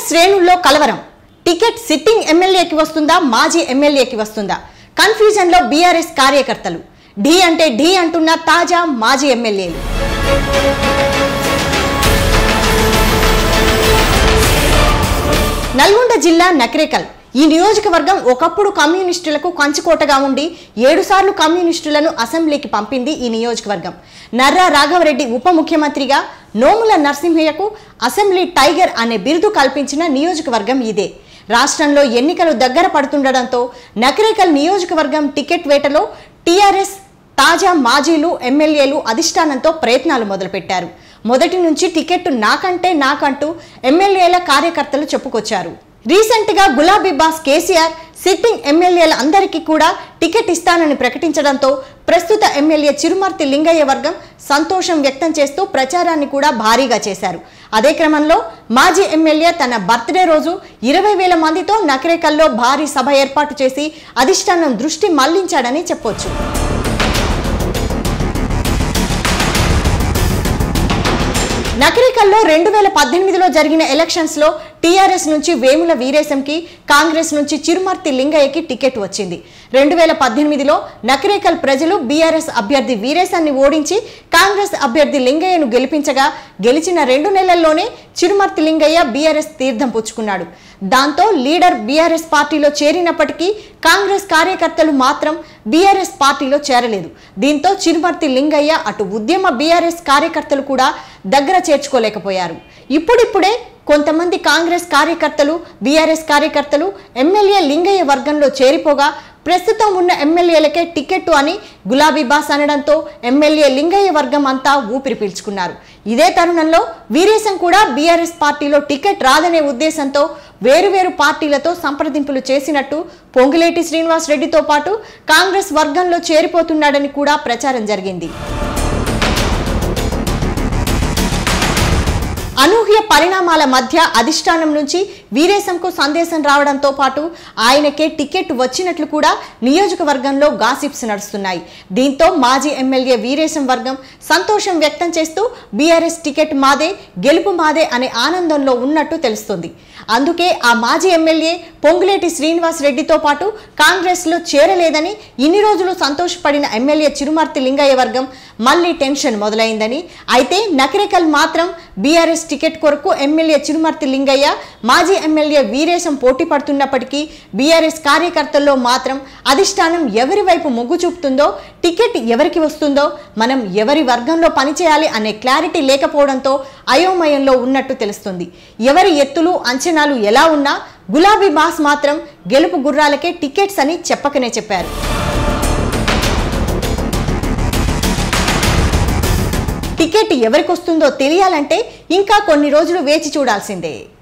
శ్రేణుల్లో కలవరం ticket sitting ఎమ్మెల్యేకి వస్తుందా మాజీ ఎమ్మెల్యేకి వస్తుందా కన్ఫ్యూజన్ లో బీఆర్ఎస్ కార్యకర్తలు ఢీ అంటే ఢీ అంటున్న తాజా మాజీ ఎమ్మెల్యేలు నల్గొండ జిల్లా నకరేకల్ ఈ నియోజకవర్గం ఒకప్పుడు కమ్యూనిస్టులకు కంచుకోటగా ఉండి ఏడుసార్లు కమ్యూనిస్టులను అసెంబ్లీకి పంపింది ఈ నియోజకవర్గం నర్రా రాఘవరెడ్డి ఉప ముఖ్యమంత్రిగా నోముల నరసింహయ్యకు అసెంబ్లీ టైగర్ అనే బిరుదు కల్పించిన నియోజకవర్గం ఇదే రాష్ట్రంలో ఎన్నికలు దగ్గర పడుతుండటంతో నకరేకల్ నియోజకవర్గం టికెట్ వేటలో టీఆర్ఎస్ తాజా మాజీలు ఎమ్మెల్యేలు అధిష్టానంతో ప్రయత్నాలు మొదలుపెట్టారు మొదటి నుంచి టికెట్ నాకంటే నాకంటూ ఎమ్మెల్యేల కార్యకర్తలు చెప్పుకొచ్చారు రీసెంట్ గా గులాబీ బాస్ కేసీఆర్ సిట్టింగ్ ఎమ్మెల్యేల అందరికీ కూడా టికెట్ ఇస్తానని ప్రకటించడంతో ప్రస్తుత ఎమ్మెల్యే చిరుమర్తి లింగయ్య వర్గం సంతోషం వ్యక్తం చేస్తూ ప్రచారాన్ని కూడా భారీగా చేశారు అదే క్రమంలో మాజీ ఎమ్మెల్యే తన బర్త్డే రోజు ఇరవై వేల మందితో నకరేకల్లో భారీ సభ ఏర్పాటు చేసి అధిష్టానం దృష్టి మళ్లించాడని చెప్పొచ్చు నకరికల్లో రెండు వేల పద్దెనిమిదిలో జరిగిన ఎలక్షన్స్ లో టీఆర్ఎస్ నుంచి వేముల వీరేశంకి కాంగ్రెస్ నుంచి చిరుమర్తి లింగయ్యకి టికెట్ వచ్చింది రెండు వేల పద్దెనిమిదిలో నకరేకల్ ప్రజలు బీఆర్ఎస్ అభ్యర్థి వీరేశాన్ని ఓడించి కాంగ్రెస్ అభ్యర్థి లింగయ్యను గెలిపించగా గెలిచిన రెండు నెలల్లోనే చిరుమర్తి లింగయ్య బీఆర్ఎస్ తీర్థం పుచ్చుకున్నాడు దాంతో లీడర్ బీఆర్ఎస్ పార్టీలో చేరినప్పటికీ కాంగ్రెస్ కార్యకర్తలు మాత్రం బీఆర్ఎస్ పార్టీలో చేరలేదు దీంతో చిరుమర్తి లింగయ్య అటు ఉద్యమ బీఆర్ఎస్ కార్యకర్తలు కూడా దగ్గర చేర్చుకోలేకపోయారు ఇప్పుడిప్పుడే కొంతమంది కాంగ్రెస్ కార్యకర్తలు బీఆర్ఎస్ కార్యకర్తలు ఎమ్మెల్యే లింగయ్య వర్గంలో చేరిపోగా ప్రస్తుతం ఉన్న ఎమ్మెల్యేలకే టికెట్టు అని గులాబీ బాస్ అనడంతో ఎమ్మెల్యే లింగయ్య వర్గం అంతా ఊపిరి పీల్చుకున్నారు ఇదే తరుణంలో వీరేశం కూడా బీఆర్ఎస్ పార్టీలో టికెట్ రాదనే ఉద్దేశంతో వేరువేరు పార్టీలతో సంప్రదింపులు చేసినట్టు పొంగులేటి శ్రీనివాస్ రెడ్డితో పాటు కాంగ్రెస్ వర్గంలో చేరిపోతున్నాడని కూడా ప్రచారం జరిగింది అనూహ్య పరిణామాల మధ్య అధిష్టానం నుంచి వీరేశంకు సందేశం రావడంతో పాటు ఆయనకే టికెట్ వచ్చినట్లు కూడా నియోజకవర్గంలో గాసిప్స్ నడుస్తున్నాయి దీంతో మాజీ ఎమ్మెల్యే వీరేశం వర్గం సంతోషం వ్యక్తం చేస్తూ బీఆర్ఎస్ టికెట్ మాదే గెలుపు మాదే అనే ఆనందంలో ఉన్నట్టు తెలుస్తుంది అందుకే ఆ మాజీ ఎమ్మెల్యే పొంగులేటి శ్రీనివాస్ రెడ్డితో పాటు కాంగ్రెస్లో చేరలేదని ఇన్ని రోజులు సంతోషపడిన ఎమ్మెల్యే చిరుమర్తి లింగయ్య వర్గం మళ్ళీ టెన్షన్ మొదలైందని అయితే నకరేకల్ మాత్రం బీఆర్ఎస్ టికెట్ కొరకు ఎమ్మెల్యే చిరుమర్తి లింగయ్య మాజీ ఎమ్మెల్యే వీరేశం పోటీ పడుతున్నప్పటికీ బీఆర్ఎస్ కార్యకర్తల్లో మాత్రం అధిష్టానం ఎవరి వైపు మొగ్గు చూపుతుందో టికెట్ ఎవరికి వస్తుందో మనం ఎవరి వర్గంలో పనిచేయాలి అనే క్లారిటీ లేకపోవడంతో అయోమయంలో ఉన్నట్టు తెలుస్తుంది ఎవరి ఎత్తులు అంచనాలు ఎలా ఉన్నా గులాబీ బాస్ మాత్రం గెలుపు గుర్రాలకే టికెట్స్ అని చెప్పకనే చెప్పారు టికెట్ ఎవరికి వస్తుందో తెలియాలంటే ఇంకా కొన్ని రోజులు వేచి చూడాల్సిందే